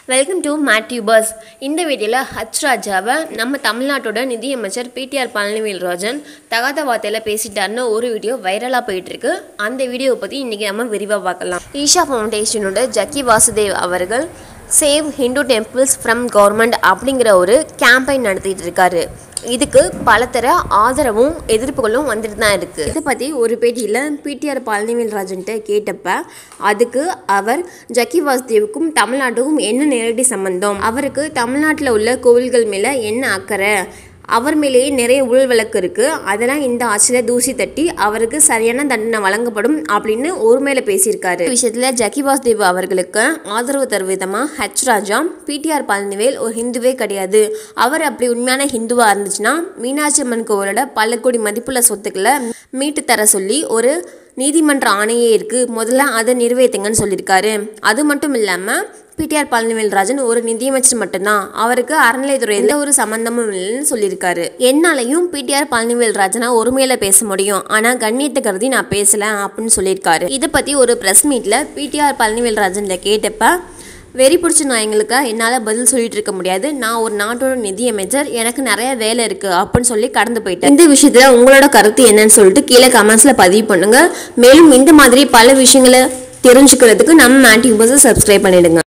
welcome to மேட்யூபர்ஸ் இந்த வீடியோவில் H ராஜாவை நம்ம தமிழ்நாட்டோட நிதியமைச்சர் பிடிஆர் பழனிவேல்ராஜன் தகாத வார்த்தையில் பேசிட்டாருன்னு ஒரு வீடியோ வைரலாக போயிட்டுருக்கு அந்த வீடியோவை பற்றி இன்றைக்கி நம்ம விரிவாக பார்க்கலாம் ஈஷா ஃபவுண்டேஷனோட ஜக்கி வாசுதேவ் அவர்கள் save Hindu temples from government அப்படிங்கிற ஒரு கேம்பெயின் நடத்திட்டு இருக்காரு இதுக்கு பலதர ஆதரவும் எதிர்ப்புகளும் வந்துட்டு தான் இருக்குது இதை பற்றி ஒரு பேட்டியில் பிடிஆர் பழனிவேல்ராஜன்ட்ட கேட்டப்ப அதுக்கு அவர் ஜக்கி வாசுதேவுக்கும் தமிழ்நாட்டுக்கும் என்ன நேரடி சம்பந்தம் அவருக்கு தமிழ்நாட்டில் உள்ள கோவில்கள் மேலே என்ன அக்கறை அவர் மேலேயே நிறைய ஊழல் வழக்கு இருக்குது அதெல்லாம் இந்த ஆட்சியில் தூசி தட்டி அவருக்கு சரியான தண்டனை வழங்கப்படும் அப்படின்னு ஒரு மேலே பேசியிருக்காரு இந்த விஷயத்தில் ஜக்கி வாசுதேவ் அவர்களுக்கு ஆதரவு தரும் விதமாக ஹெச் ராஜா பிடிஆர் பழனிவேல் ஒரு ஹிந்துவே கிடையாது அவர் அப்படி உண்மையான ஹிந்துவாக இருந்துச்சுன்னா மீனாட்சி அம்மன் கோவிலோட பல கோடி மதிப்புள்ள சொத்துக்களை மீட்டு தர சொல்லி ஒரு நீதிமன்ற ஆணையே இருக்குது முதல்ல அதை நிறைவேற்றுங்கன்னு சொல்லியிருக்காரு அது மட்டும் இல்லாமல் பிடிஆர் பழனிவேல்ராஜன் ஒரு நிதியமைச்சர் மட்டும்தான் அவருக்கு அறநிலையத்துறை எந்த ஒரு சம்பந்தமும் இல்லைன்னு சொல்லியிருக்காரு என்னாலையும் பிடிஆர் பழனிவேல்ராஜனா ஒருமையில பேச முடியும் ஆனால் கண்ணியத்தை கருதி நான் பேசல அப்படின்னு சொல்லியிருக்காரு இதை பற்றி ஒரு ப்ரெஸ் மீட்டில் பிடிஆர் பழனிவேல்ராஜன் கேட்டப்ப வெறி பிடிச்ச நாயங்களுக்கு என்னால் பதில் சொல்லிட்டு இருக்க முடியாது நான் ஒரு நாட்டோட நிதியமைச்சர் எனக்கு நிறைய வேலை இருக்குது அப்படின்னு சொல்லி கடந்து போயிட்டேன் இந்த விஷயத்தில் உங்களோட கருத்து என்னன்னு சொல்லிட்டு கீழே கமெண்ட்ஸில் பதிவு பண்ணுங்க மேலும் இந்த மாதிரி பல விஷயங்களை தெரிஞ்சுக்கிறதுக்கு நம்ம மேட்டியூபர்ஸை சப்ஸ்கிரைப் பண்ணிடுங்க